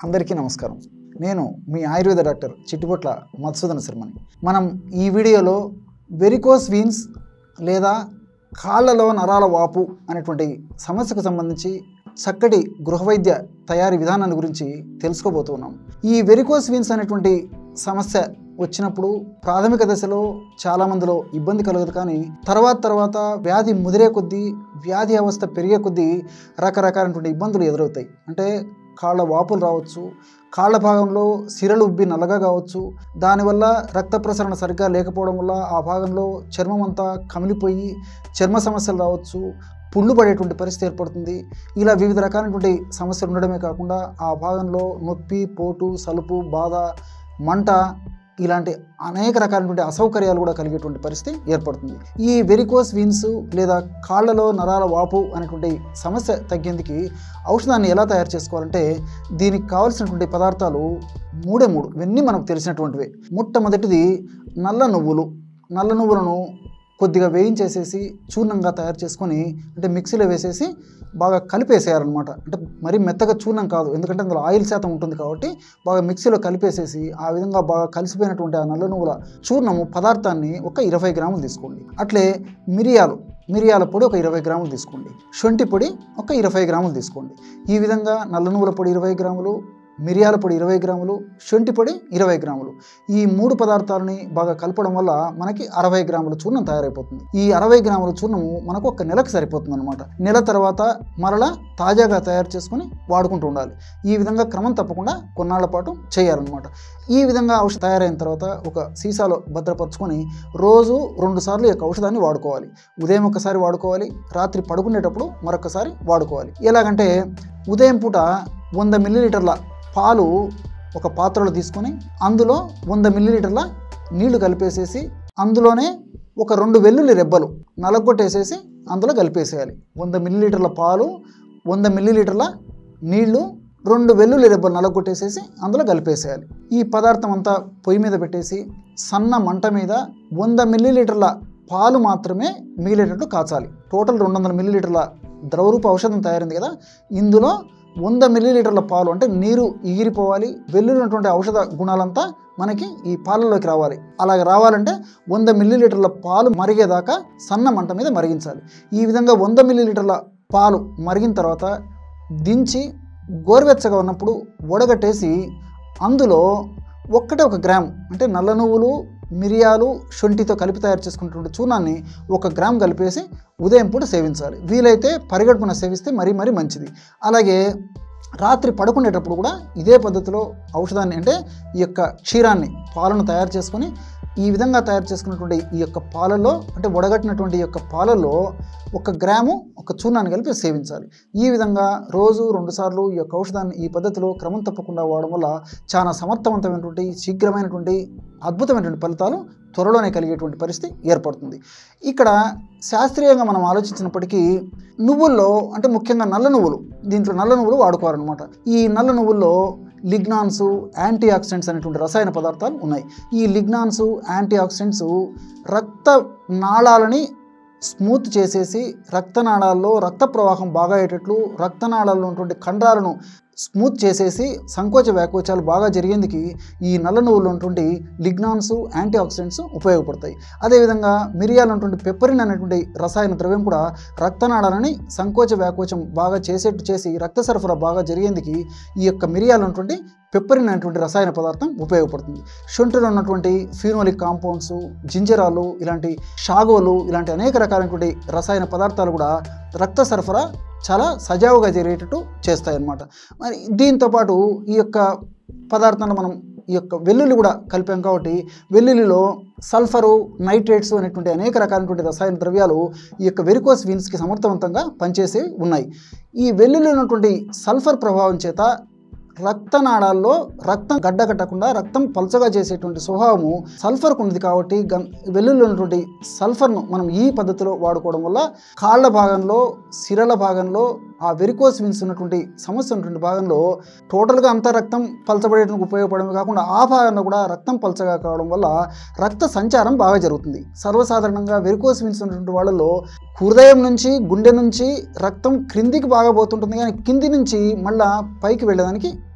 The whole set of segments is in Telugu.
అందరికీ నమస్కారం నేను మీ ఆయుర్వేద డాక్టర్ చిట్టుపొట్ల మధుసూదన శర్మని మనం ఈ వీడియోలో వెరికోస్ వీన్స్ లేదా కాళ్ళలో నరాల వాపు అనేటువంటి సమస్యకు సంబంధించి చక్కటి గృహవైద్య తయారీ విధానాన్ని గురించి తెలుసుకోబోతున్నాం ఈ వెరికోస్ వీన్స్ అనేటువంటి సమస్య వచ్చినప్పుడు ప్రాథమిక దశలో చాలా మందిలో ఇబ్బంది కలగదు కానీ తర్వాత తర్వాత వ్యాధి ముదిరే కొద్దీ వ్యాధి అవస్థ పెరిగే కొద్దీ రకరకాలైనటువంటి ఇబ్బందులు ఎదురవుతాయి అంటే కాళ్ళ వాపులు రావచ్చు కాళ్ళ భాగంలో సిరలు ఉబ్బి నల్లగా కావచ్చు దానివల్ల రక్త ప్రసరణ సరిగ్గా లేకపోవడం వల్ల ఆ భాగంలో చర్మం అంతా కమిలిపోయి చర్మ సమస్యలు రావచ్చు పుళ్ళు పడేటువంటి పరిస్థితి ఏర్పడుతుంది ఇలా వివిధ రకాలైనటువంటి సమస్యలు ఉండడమే కాకుండా ఆ భాగంలో నొప్పి పోటు సలుపు బాధ మంట ఇలాంటి అనేక రకాలైనటువంటి అసౌకర్యాలు కూడా కలిగేటువంటి పరిస్థితి ఏర్పడుతుంది ఈ వెరికోస్ వీన్స్ లేదా కాళ్ళలో నరాల వాపు అనేటువంటి సమస్య తగ్గేందుకు ఔషధాన్ని ఎలా తయారు చేసుకోవాలంటే దీనికి కావాల్సినటువంటి పదార్థాలు మూడే మూడు ఇవన్నీ మనకు తెలిసినటువంటివే మొట్టమొదటిది నల్ల నువ్వులు నల్ల నువ్వులను కొద్దిగా వేయించేసేసి చూర్ణంగా తయారు చేసుకొని అంటే మిక్సీలో వేసేసి బాగా కలిపేసేయాలన్నమాట అంటే మరీ మెత్తగా చూర్ణం కాదు ఎందుకంటే అందులో ఆయిల్ శాతం ఉంటుంది కాబట్టి బాగా మిక్సీలో కలిపేసేసి ఆ విధంగా బాగా కలిసిపోయినటువంటి ఆ నల్ల నువ్వుల చూర్ణము పదార్థాన్ని ఒక ఇరవై గ్రాములు తీసుకోండి అట్లే మిరియాలు మిరియాల పొడి ఒక ఇరవై గ్రాములు తీసుకోండి శొంఠి పొడి ఒక ఇరవై గ్రాములు తీసుకోండి ఈ విధంగా నల్ల నువ్వుల పొడి ఇరవై గ్రాములు మిరియాల పొడి ఇరవై గ్రాములు శొంఠి పొడి ఇరవై గ్రాములు ఈ మూడు పదార్థాలని బాగా కలపడం వల్ల మనకి అరవై గ్రాముల చూర్ణం తయారైపోతుంది ఈ అరవై గ్రాముల చూర్ణము మనకు ఒక నెలకు సరిపోతుంది అనమాట నెల తర్వాత మరలా తాజాగా తయారు చేసుకొని వాడుకుంటూ ఉండాలి ఈ విధంగా క్రమం తప్పకుండా కొన్నాళ్ల పాటు చేయాలన్నమాట ఈ విధంగా ఔషధం తయారైన తర్వాత ఒక సీసాలో భద్రపరచుకొని రోజు రెండు సార్లు ఈ యొక్క ఔషధాన్ని వాడుకోవాలి ఉదయం ఒకసారి వాడుకోవాలి రాత్రి పడుకునేటప్పుడు మరొకసారి వాడుకోవాలి ఎలాగంటే ఉదయం పూట వంద మిల్లీలీటర్ల పాలు ఒక పాత్రలో తీసుకొని అందులో వంద మిల్లీలీటర్ల నీళ్లు కలిపేసేసి అందులోనే ఒక రెండు వెల్లుల్లి రెబ్బలు నలగొట్టేసేసి అందులో కలిపేసేయాలి వంద మిల్లీలీటర్ల పాలు వంద మిల్లీలీటర్ల నీళ్లు రెండు వెల్లుల్లి రెబ్బలు నలగొట్టేసేసి అందులో కలిపేసేయాలి ఈ పదార్థం అంతా పొయ్యి మీద పెట్టేసి సన్న మంట మీద వంద మిల్లీలీటర్ల పాలు మాత్రమే మిగిలేటట్టు కాచాలి టోటల్ రెండు వందల మిల్లీలీటర్ల ద్రవరూప ఔషధం తయారైంది కదా ఇందులో వంద మిల్లీలీటర్ల పాలు అంటే నీరు ఎగిరిపోవాలి వెల్లున్నటువంటి ఔషధ గుణాలంతా మనకి ఈ పాలలోకి రావాలి అలాగ రావాలంటే వంద మిల్లీలీటర్ల పాలు మరిగేదాకా సన్న మంట మీద మరిగించాలి ఈ విధంగా వంద మిల్లీలీటర్ల పాలు మరిగిన తర్వాత దించి గోరువెచ్చగా ఉన్నప్పుడు వడగట్టేసి అందులో ఒక్కటే ఒక గ్రామ్ అంటే నల్ల నువ్వులు మిరియాలు శొంఠితో కలిపి తయారు చేసుకున్నటువంటి చూర్ణాన్ని ఒక గ్రామ్ కలిపేసి ఉదయం పూట సేవించాలి వీలైతే పరిగడుపున సేవిస్తే మరీ మరీ మంచిది అలాగే రాత్రి పడుకునేటప్పుడు కూడా ఇదే పద్ధతిలో ఔషధాన్ని అంటే ఈ యొక్క క్షీరాన్ని పాలను తయారు చేసుకొని ఈ విధంగా తయారు చేసుకున్నటువంటి ఈ యొక్క పాలలో అంటే వడగట్టినటువంటి ఈ యొక్క పాలలో ఒక గ్రాము ఒక చూర్ణాన్ని కలిపి సేవించాలి ఈ విధంగా రోజు రెండుసార్లు ఈ యొక్క ఔషధాన్ని ఈ పద్ధతిలో క్రమం తప్పకుండా వాడడం వల్ల చాలా సమర్థవంతమైనటువంటి శీఘ్రమైనటువంటి అద్భుతమైనటువంటి ఫలితాలు త్వరలోనే కలిగేటువంటి పరిస్థితి ఏర్పడుతుంది ఇక్కడ శాస్త్రీయంగా మనం ఆలోచించినప్పటికీ నువ్వుల్లో అంటే ముఖ్యంగా నల్ల నువ్వులు దీంట్లో నల్ల నువ్వులు వాడుకోవాలన్నమాట ఈ నల్ల నువ్వుల్లో లిగ్నాన్స్ యాంటీ ఆక్సిడెంట్స్ అనేటువంటి రసాయన పదార్థాలు ఉన్నాయి ఈ లిగ్నాన్స్ యాంటీ ఆక్సిడెంట్స్ రక్త నాళాలని స్మూత్ చేసేసి రక్తనాళాల్లో రక్త ప్రవాహం బాగా అయ్యేటట్లు రక్తనాళాల్లో ఉన్నటువంటి కండరాలను స్మూత్ చేసేసి సంకోచ వ్యాకోచాలు బాగా జరిగేందుకు ఈ నల్ల నువ్వులు ఉన్నటువంటి లిగ్నాన్స్ యాంటీ ఆక్సిడెంట్స్ ఉపయోగపడతాయి అదేవిధంగా మిరియాలు ఉన్నటువంటి పెప్పరిన్ అనేటువంటి రసాయన ద్రవ్యం కూడా రక్తనాళాలని సంకోచ వ్యాకోచం బాగా చేసేట్టు చేసి రక్త సరఫరా బాగా జరిగేందుకు ఈ యొక్క మిరియాలు ఉన్నటువంటి పెప్పరిన్ అనేటువంటి రసాయన పదార్థం ఉపయోగపడుతుంది శొంఠిలో ఉన్నటువంటి ఫీనోలిక్ కాంపౌండ్స్ జింజరాలు ఇలాంటి షాగోలు ఇలాంటి అనేక రకాలైనటువంటి రసాయన పదార్థాలు కూడా రక్త సరఫరా చాలా సజావుగా జరిగేటట్టు చేస్తాయి అన్నమాట మరి దీంతోపాటు ఈ యొక్క పదార్థాన్ని మనం ఈ యొక్క వెల్లుల్లి కూడా కలిపాం కాబట్టి వెల్లుల్లిలో సల్ఫరు నైట్రేట్స్ అనేటువంటి అనేక రకాలైనటువంటి రసాయన ద్రవ్యాలు ఈ యొక్క వెరికోస్ వీన్స్కి సమర్థవంతంగా పనిచేసేవి ఉన్నాయి ఈ వెల్లుల్లి ఉన్నటువంటి సల్ఫర్ ప్రభావం చేత రక్తనాళాల్లో రక్తం గడ్డకట్టకుండా రక్తం పలచగా చేసేటువంటి స్వభావము సల్ఫర్కు ఉంది కాబట్టి గన్ వెల్లుల్లి ఉన్నటువంటి సల్ఫర్ను మనం ఈ పద్ధతిలో వాడుకోవడం వల్ల కాళ్ళ భాగంలో సిరల భాగంలో ఆ వెరికోస్ విన్స్ ఉన్నటువంటి సమస్య ఉన్నటువంటి భాగంలో టోటల్గా అంతా రక్తం పలచబడేందుకు ఉపయోగపడమే కాకుండా ఆ భాగంలో కూడా రక్తం పలచగా కావడం వల్ల రక్త సంచారం బాగా జరుగుతుంది సర్వసాధారణంగా వెరికోస్ విన్స్ ఉన్నటువంటి వాళ్ళలో హృదయం నుంచి గుండె నుంచి రక్తం క్రిందికి బాగా పోతుంటుంది కానీ కింది నుంచి మళ్ళా పైకి వెళ్ళడానికి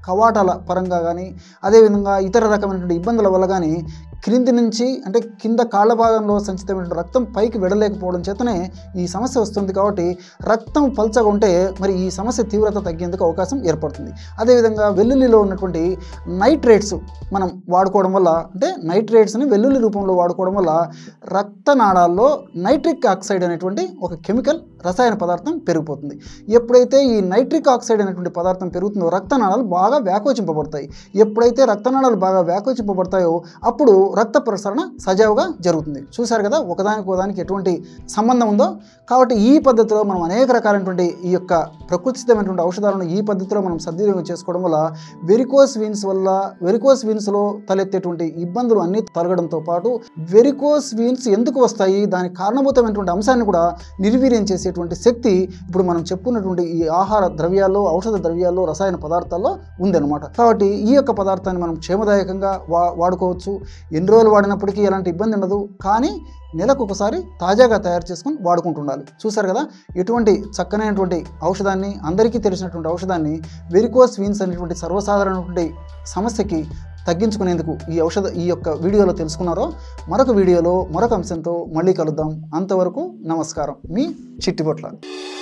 కవాటాల పరంగా కానీ అదేవిధంగా ఇతర రకమైనటువంటి ఇబ్బందుల వల్ల కానీ క్రింది నుంచి అంటే కింద కాళ్ళ భాగంలో సంచితమైన రక్తం పైకి వెడలేకపోవడం చేతనే ఈ సమస్య వస్తుంది కాబట్టి రక్తం పల్చగా ఉంటే మరి ఈ సమస్య తీవ్రత తగ్గేందుకు అవకాశం ఏర్పడుతుంది అదేవిధంగా వెల్లుల్లిలో ఉన్నటువంటి నైట్రేట్స్ మనం వాడుకోవడం వల్ల అంటే నైట్రేట్స్ని వెల్లుల్లి రూపంలో వాడుకోవడం వల్ల రక్తనాళాల్లో నైట్రిక్ ఆక్సైడ్ అనేటువంటి ఒక కెమికల్ రసాయన పదార్థం పెరిగిపోతుంది ఎప్పుడైతే ఈ నైట్రిక్ ఆక్సైడ్ అనేటువంటి పదార్థం పెరుగుతుందో రక్తనాళాలు బాగా వ్యాకోచింపబడతాయి ఎప్పుడైతే రక్తనాళాలు బాగా వ్యాకోచింపబడతాయో అప్పుడు రక్త ప్రసరణ సజావుగా జరుగుతుంది చూశారు కదా ఒకదానికి ఒకదానికి ఎటువంటి సంబంధం ఉందో కాబట్టి ఈ పద్ధతిలో మనం అనేక రకాలైనటువంటి ఈ యొక్క ప్రకృతి సిద్ధమైనటువంటి ఔషధాలను ఈ పద్ధతిలో మనం సద్వినియోగం చేసుకోవడం వల్ల వెరికోస్ వీన్స్ వల్ల వెరికోస్ వీన్స్లో తలెత్తేటువంటి ఇబ్బందులు అన్నీ తొలగడంతో పాటు వెరికోస్ వీన్స్ ఎందుకు వస్తాయి దానికి కారణభూతమైనటువంటి అంశాన్ని కూడా నిర్వీర్యం చేసేటువంటి శక్తి ఇప్పుడు మనం చెప్పుకున్నటువంటి ఈ ఆహార ద్రవ్యాల్లో ఔషధ ద్రవ్యాల్లో రసాయన పదార్థాల్లో ఉందన్నమాట కాబట్టి ఈ యొక్క పదార్థాన్ని మనం క్షేమదాయకంగా వా వాడుకోవచ్చు ఎన్ని రోజులు వాడినప్పటికీ ఎలాంటి ఇబ్బంది ఉండదు కానీ నెలకు ఒకసారి తాజాగా తయారు చేసుకొని వాడుకుంటుండాలి చూసారు కదా ఎటువంటి చక్కనైనటువంటి ఔషధాన్ని అందరికీ తెలిసినటువంటి ఔషధాన్ని వెరికోస్ వీన్స్ అనేటువంటి సర్వసాధారణటువంటి సమస్యకి తగ్గించుకునేందుకు ఈ ఔషధ ఈ యొక్క వీడియోలో తెలుసుకున్నారో మరొక వీడియోలో మరొక అంశంతో మళ్ళీ కలుద్దాం అంతవరకు నమస్కారం మీ చిట్టిపొట్ల